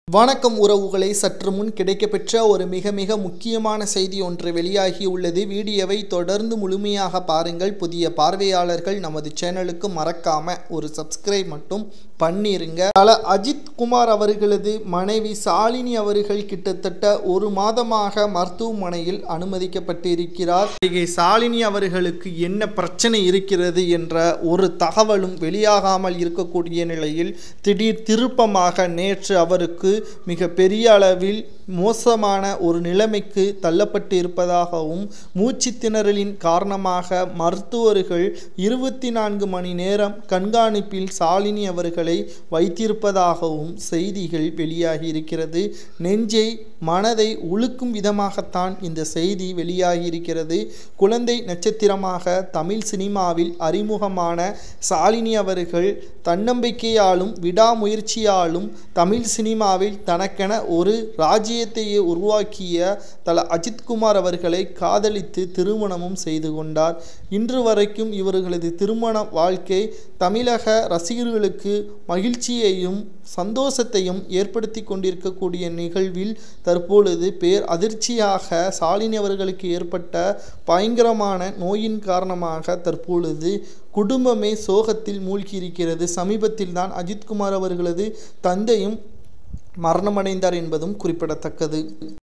வணக்கம் உறவுகளை சற்று முன் கிடைக்கப்பெற்ற ஒரு மிக மிக முக்கியமான செய்தி ஒன்று வெளியாகி உள்ளது வீடியோவை தொடர்ந்து முழுமையாக பாருங்கள் புதிய பார்வையாளர்கள் நமது சேனலுக்கு மறக்காம ஒரு சப்ஸ்கிரைப் மட்டும் பண்ணிருங்க தல அஜித் குமார் அவர்களது மனைவி சாலினி அவர்கள் கிட்டத்தட்ட ஒரு மாதமாக மருத்துவமனையில் அனுமதிக்கப்பட்டிருக்கிறார் நடிகை சாலினி அவர்களுக்கு என்ன பிரச்சனை இருக்கிறது என்ற ஒரு தகவலும் வெளியாகாமல் இருக்கக்கூடிய நிலையில் திடீர் திருப்பமாக நேற்று அவருக்கு மிக பெரிய அளவில் மோசமான ஒரு நிலைமைக்கு தள்ளப்பட்டு இருப்பதாகவும் மூச்சு திணறலின் காரணமாக மருத்துவர்கள் இருபத்தி நான்கு மணி நேரம் கண்காணிப்பில் சாலினி அவர்களை வைத்திருப்பதாகவும் செய்திகள் வெளியாகி இருக்கிறது நெஞ்சை மனதை உழுக்கும் விதமாகத்தான் இந்த செய்தி வெளியாகி இருக்கிறது குழந்தை நட்சத்திரமாக தமிழ் சினிமாவில் அறிமுகமான சாலினி அவர்கள் தன்னம்பிக்கையாலும் விடாமுயற்சியாலும் தமிழ் சினிமாவில் தனக்கென ஒரு ராஜ்யத்தையே உருவாக்கிய தல அஜித்குமார் அவர்களை காதலித்து திருமணமும் செய்து கொண்டார் இன்று வரைக்கும் இவர்களது திருமண வாழ்க்கை தமிழக ரசிகர்களுக்கு மகிழ்ச்சியையும் சந்தோஷத்தையும் ஏற்படுத்தி கொண்டிருக்கக்கூடிய நிகழ்வில் தற்பொழுது பேர் அதிர்ச்சியாக சாலினி அவர்களுக்கு ஏற்பட்ட பயங்கரமான நோயின் காரணமாக தற்பொழுது குடும்பமே சோகத்தில் மூழ்கியிருக்கிறது சமீபத்தில் தான் அஜித்குமார் அவர்களது தந்தையும் மரணமடைந்தார் என்பதும் குறிப்பிடத்தக்கது